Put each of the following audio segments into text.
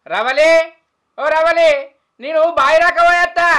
రవలి ఓ రవలి నేను బాయి రాకపోయేస్తా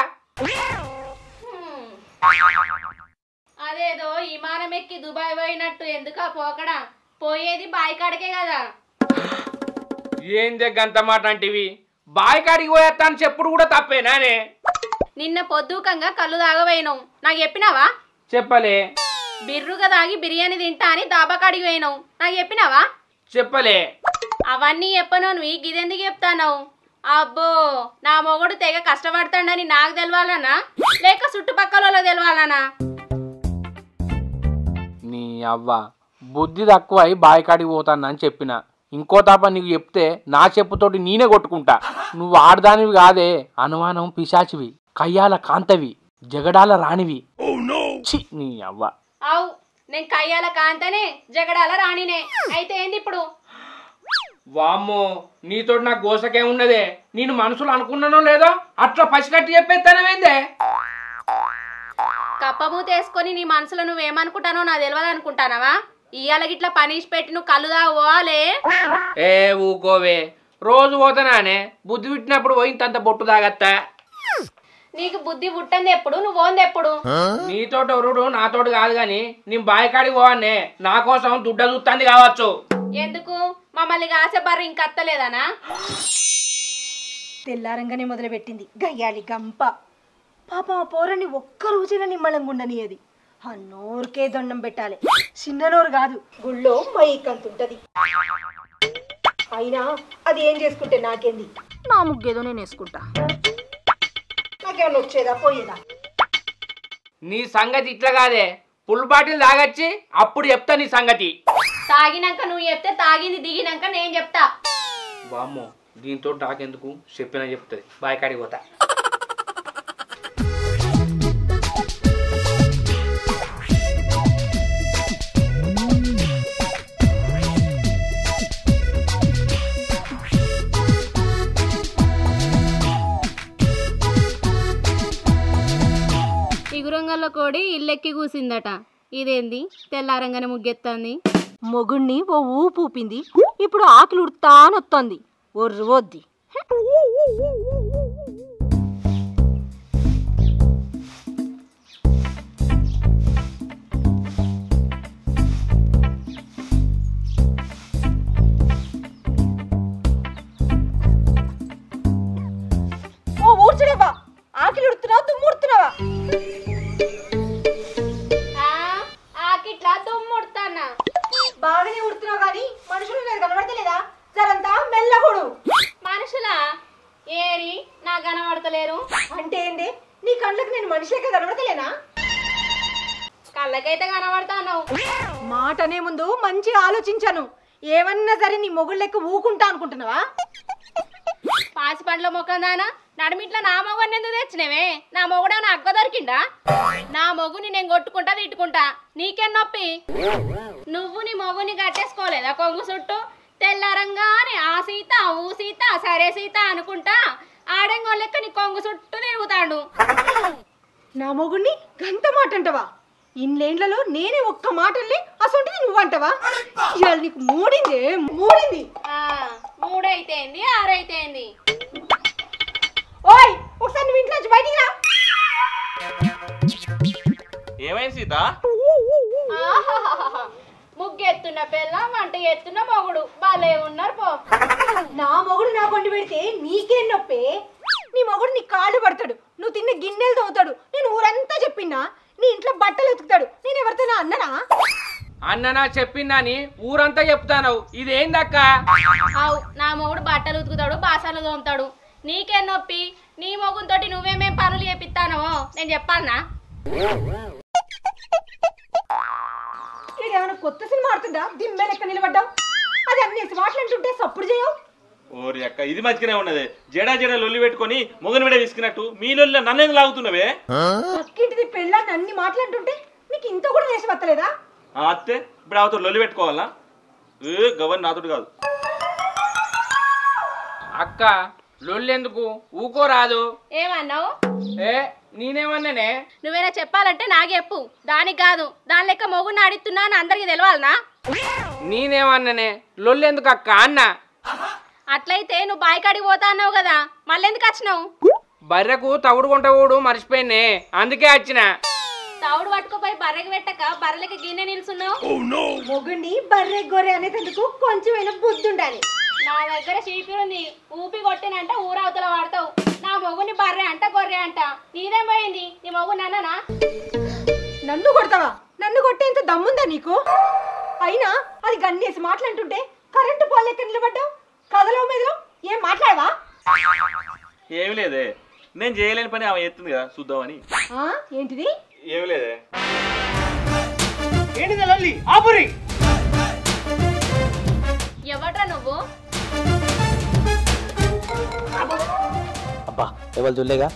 అదేదో విమానం ఎక్కి దుబాయ్ పోయినట్టు ఎందుకా పోకడా పోయేది బాయి కాడకే కదా ఏం దగ్గంత మాట అంటివి బాయి కాడికి పోయేస్తా అని చెప్పుడు కూడా తప్పేనానే నిన్న పొద్దుకంగా కళ్ళు తాగపోయినావు నాకు చెప్పినావా చెప్పలే బిర్రుగా తాగి బిర్యానీ తింటా అని దాబా కాడికి పోయినావు నాకు చెప్పినావా చెప్పలే అవన్నీ చెప్పనోనివి గిదెందుకు చెప్తాను అబ్బో నా మొగుడు తెగ కష్టపడతాడని నాకు తెలవాలనా లేక చుట్టుపక్కల వాళ్ళకి తెలవాలనా నీ అవ్వ బుద్ధి తక్కువ అయి బాయి కాడికి పోతానని చెప్పిన ఇంకో తాప నీకు చెప్తే నా చెప్పుతోటి నేనే కొట్టుకుంటా నువ్వు ఆడదానివి కాదే అనుమానం పిశాచివి కయ్యాల కాంతవి జగడాల రాణివి ఛీ, నీ అవ్వ అవు నేను కయ్యాల కాంతనే జగడాల రాణినే అయితే ఏంది ఇప్పుడు వామ్మో నీతోటి నాకు గోసకే ఉన్నదే నేను మనసులో అనుకున్నానో లేదో అట్లా పసిగట్టి చెప్పేస్తానవేందే కప్పమూత వేసుకొని నీ మనసులో నువ్వేమనుకుంటానో నాకు తెలియదు అనుకుంటానవా ఇవాళ గిట్లా పనిష్ పెట్టి నువ్వు కళ్ళు దాకా పోవాలే ఏ ఊకోవే రోజు పోతానానే బుద్ధి పుట్టినప్పుడు పోయింతంత బొట్టు తాగత్తా నీకు బుద్ధి పుట్టంది ఎప్పుడు నువ్వు పోంది ఎప్పుడు నీతోటి ఎవరుడు నాతోటి కాదు గాని నేను బాయి కాడికి పోవానే నా కోసం దుడ్డ చూస్తుంది కావచ్చు ఎందుకు మమ్మల్ని కాసే బర్రు ఇంకత్తలేదనా తెల్లారంగానే మొదలుపెట్టింది గయ్యాలి గంప పాప ఆ పోరని ఒక్క రోజైనా నిమ్మలంగా ఉండనియది ఆ నోరుకే దొండం పెట్టాలి చిన్న నోరు కాదు గుళ్ళో మైక్ అంత ఉంటది అయినా అది ఏం చేసుకుంటే నాకేంది నా ముగ్గేదో నేను వేసుకుంటా నాకేమన్నా వచ్చేదా పోయేదా నీ సంగతి ఇట్లా కాదే ఫుల్ బాటిల్ తాగచ్చి అప్పుడు చెప్తా నీ సంగతి తాగినాక నువ్వు చెప్తే తాగింది దిగినాక నేను చెప్తా వామ్మో దీంతో నాకెందుకు చెప్పినా చెప్తుంది బాయి కాడికి పోతా ఇగురంగల్లో కోడి ఇల్లెక్కి కూసిందట ఇదేంది తెల్లారంగానే ముగ్గెత్తాంది మొగుణ్ణి ఓ ఊపు ఊపింది ఇప్పుడు ఆకలి ఉడతా నొత్తంది ఒర్రు వద్ది ఓ ఊడ్చడేవా ఆకలి ఉడుతున్నావా దుమ్ముడుతున్నావా ఆకిట్లా దుమ్ముడుతానా బాగానే ఉడుతున్నావు కానీ మనుషులు లేదు కనబడతలేదా జరంతా మెల్లగుడు మనుషులా ఏరి నా కనబడతలేరు అంటే ఏంది నీ కళ్ళకి నేను మనిషిగా కనబడతలేనా కళ్ళకైతే కనబడతాను మాటనే ముందు మంచి ఆలోచించాను ఏమన్నా సరే నీ మొగుడు లెక్క ఊకుంటా అనుకుంటున్నావా పాసి పండ్ల ముఖం దానా నడిమిట్లా నా మొగుని ఎందుకు తెచ్చినవే నా మొగుడా నా అక్క దొరికిందా నా మొగుని నేను కొట్టుకుంటా తిట్టుకుంటా నీకేం నొప్పి నువ్వు నీ మొగుని కట్టేసుకోలేదా కొంగు చుట్టూ తెల్లారంగానే ఆ సీత ఊ సీత సరే సీత అనుకుంటా ఆడంగో లెక్క నీ కొంగు చుట్టూ తిరుగుతాడు నా మొగుడిని గంత మాట అంటవా ఇన్నేండ్లలో నేనే ఒక్క మాటల్ని అసొంటిది నువ్వంటవా ఇవాళ నీకు మూడిందే మూడింది ఆ, మూడైతేంది ఆరైతేంది ఓయ్ ఒకసారి నువ్వు ఇంట్లో నుంచి బయటికి రా ఏమైంది సీత ఆహాహాహా. ముగ్గెత్తున్న పిల్ల వంట ఎత్తున్న మొగుడు భలే ఉన్నారు పో నా మొగుడు నా కొండి పెడితే నీకేం నొప్పే నీ మొగుడు నీ కాళ్ళు పడతాడు నువ్వు తిన్న గిన్నెలు తోతాడు నేను ఊరంతా చెప్పినా నీ ఇంట్లో బట్టలు ఉతుకుతాడు నేను ఎవరితోనా అన్ననా అన్ననా చెప్పిందని ఊరంతా చెప్తాను ఇదేందక్క అవు నా మొగుడు బట్టలు ఉతుకుతాడు బాసలు తోముతాడు నీకేం నొప్పి నీ మొగునితోటి నువ్వేమేం పనులు చేపిస్తానో నేను చెప్పాలనా ఇది ఏమైనా కొత్త సినిమా ఆడుతుందా దిమ్మె లెక్క నిలబడ్డావు అది అన్ని మాట్లాడుతుంటే సప్పుడు చేయవు ఓరి అక్క ఇది మంచిగానే ఉన్నది జడా జడ లొల్లి పెట్టుకొని మొగని విడ తీసుకున్నట్టు మీ లొల్లి నన్నేది లాగుతున్నవే పక్కింటిది పెళ్ళాన్ని అన్ని మాట్లాడుతుంటే నీకు ఇంత కూడా వేసి వస్తలేదా ఆ అత్తే ఇప్పుడు ఆవుతో లొల్లి పెట్టుకోవాలా ఏ గవర్న నాతోటి కాదు అక్క లొల్లెందుకు ఊకోరాదు ఏమన్నావు ఏ నేనేమన్నానే నువ్వేనా చెప్పాలంటే నాకు చెప్పు దానికి కాదు దాని లెక్క మొగుడిని అడుగుతున్నా అని అందరికి తెలవాలనా నేనేమన్నానే లొల్లెందుకు అక్క అన్న అట్లయితే నువ్వు బాయి కాడికి పోతా అన్నావు కదా మళ్ళీ ఎందుకు వచ్చినావు బర్రెకు తవుడు కొంటవుడు మర్చిపోయినే అందుకే వచ్చిన తవుడు పట్టుకుపోయి బర్రెకి పెట్టక బర్రెలకి గిన్నె నిల్చున్నావు మొగుండి బర్రె గొర్రె అనేందుకు కొంచెమైనా బుద్ధి ఉండాలి నా దగ్గర చీపిరి ఉంది ఊపి కొట్టినంటే ఊరవతల వాడతావు నా మొగుని బర్రె అంట గొర్రె అంట నీదేం పోయింది నీ మొగు నన్ననా నన్ను కొడతావా నన్ను కొట్టేంత దమ్ముందా నీకు అయినా అది గన్నేసి మాట్లాడుతుంటే కరెంటు పోల్ ఎక్కడ నిలబడ్డావు కథలో మెదలో ఏం మాట్లాడవా ఏమి లేదే నేను చేయలేని పని ఆమె ఎత్తుంది కదా చూద్దామని ఆ, ఏంటిది ఏమి లేదే ఏంటిది లల్లి ఆపురి ఎవట్రా నువ్వు అబ్బా ఎవరు చూడలేగా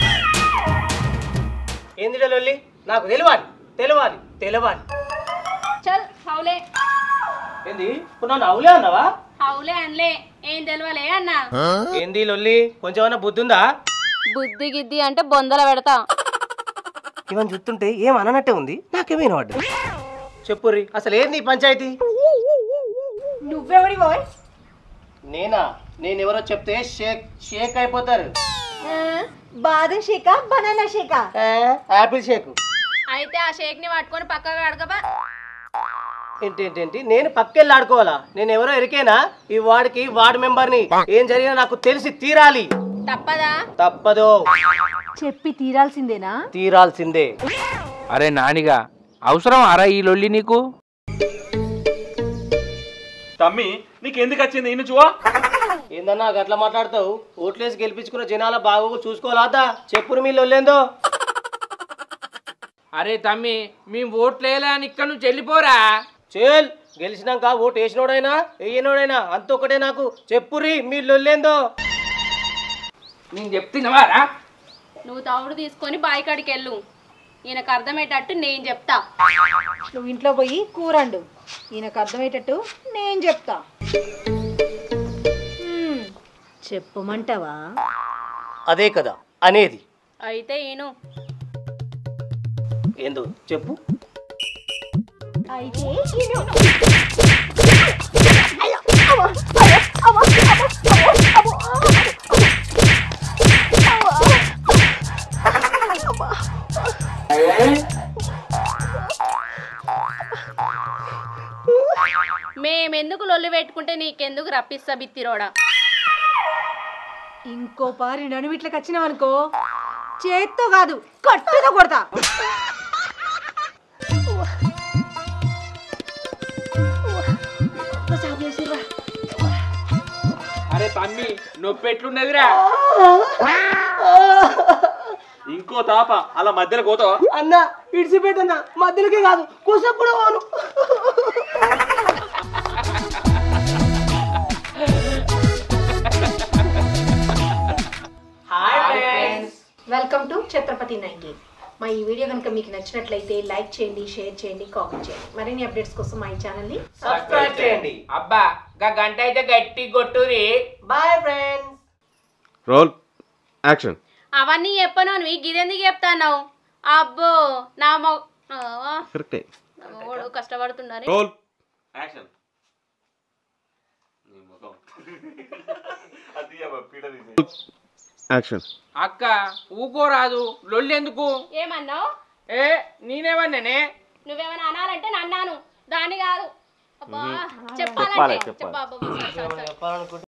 ఏంది లొల్లి నాకు తెలియాలి తెలియాలి తెలియాలి చల్ హౌలే ఏంది ఇప్పుడు నన్ను అవులే అన్నావా హౌలే అనలే ఏం తెలవలే అన్నా ఏంది లొల్లి కొంచెమన్నా బుద్ధి ఉందా బుద్ధి గిద్ది అంటే బొందల పెడతా ఇవన్నీ చూస్తుంటే ఏం అననట్టే ఉంది నాకేమైనా పడ్డా చెప్పుర్రి అసలు ఏంది ఈ పంచాయతీ నువ్వెవడి బాయ్ నేనా నేను ఎవరో చెప్తే షేక్ షేక్ అయిపోతారు బాదం షేక బనానా షేక ఏ, యాపిల్ షేక్ అయితే ఆ షేక్ ని పట్టుకొని పక్కకు అడగబా ఏంటి ఏంటి ఏంటి నేను పక్కెళ్ళి ఆడుకోవాలా నేను ఎవరో ఎరికేనా ఈ వార్డుకి వార్డు మెంబర్ని ఏం జరిగినా నాకు తెలిసి తీరాలి తప్పదా తప్పదు చెప్పి తీరాల్సిందేనా తీరాల్సిందే అరే నానిగా అవసరం అరా ఈ లొల్లి నీకు తమ్మి నీకు ఎందుకు వచ్చింది ఇన్ని చూవా ఏందన్నా గట్లా మాట్లాడతావు ఓట్లేసి గెలిపించుకున్న జనాల బాగోగులు చూసుకోవాలా చెప్పురు మీ లొల్లేందో అరే తమ్మి మేము ఓట్లేలా అని ఇక్కడ నుంచి వెళ్ళిపోరా చేల్ గెలిచినాక ఓటు వేసినోడైనా వేయనోడైనా అంత ఒకటే నాకు చెప్పురి మీ లొల్లేందో నేను చెప్తున్నావారా నువ్వు తవుడు తీసుకొని బాయి కాడికి వెళ్ళు ఈయనకు అర్థమయ్యేటట్టు నేను చెప్తా నువ్వు ఇంట్లో పోయి కూరండు ఈయనకు అర్థమయ్యేటట్టు నేను చెప్తా హ్మ్, చెప్పమంటావా అదే కదా అనేది అయితే ఈను ఏందో చెప్పు అయితే ఈయన- మేమెందుకు లొల్లి పెట్టుకుంటే నీకెందుకు రప్పిస్తా బిత్తిరోడా ఇంకో పారి నన్ను ఇట్లకి వచ్చినావు అనుకో చేత్తో కాదు కట్టుతో కొడతా అరే తమ్మి నొప్పి ఎట్లున్నదిరా ఇంకో తాప అలా మధ్యలో పోతావా అన్న ఇడిచిపెట్టన్నా మధ్యలోకి కాదు కూసప్పుడు పోను వెల్కమ్ టు ఛత్రపతి నైన్టీన్ మా ఈ వీడియో కనుక మీకు నచ్చినట్లయితే లైక్ చేయండి షేర్ చేయండి కామెంట్ చేయండి మరిన్ని అప్డేట్స్ కోసం మా ఈ ఛానల్ని సబ్స్క్రైబ్ చేయండి అబ్బా గా గంట అయితే గట్టి కొట్టురి బాయ్ ఫ్రెండ్స్ రోల్ యాక్షన్ అవన్నీ చెప్పను నువ్వు గిదెందుకు చెప్తాన్నావు అబ్బో నా మొ ఆ, కరెక్టే నా మొగుడు కష్టపడుతుండని రోల్ యాక్షన్ నీ ముఖం అది అవ్వ, పీట తీసి యాక్షన్ అక్క ఊకోరాదు లొల్లి ఎందుకు ఏమన్నావు ఏ నేనేమన్నానే నువ్వేమైనా అనాలంటే నన్నాను దాన్ని కాదు అబ్బా చెప్పాలంటే చెప్పాలి, చెప్పాలి. చెప్పా అబ్బా, అబ్బా, sorry, sorry, sorry. చెప్పాలనుకుంటే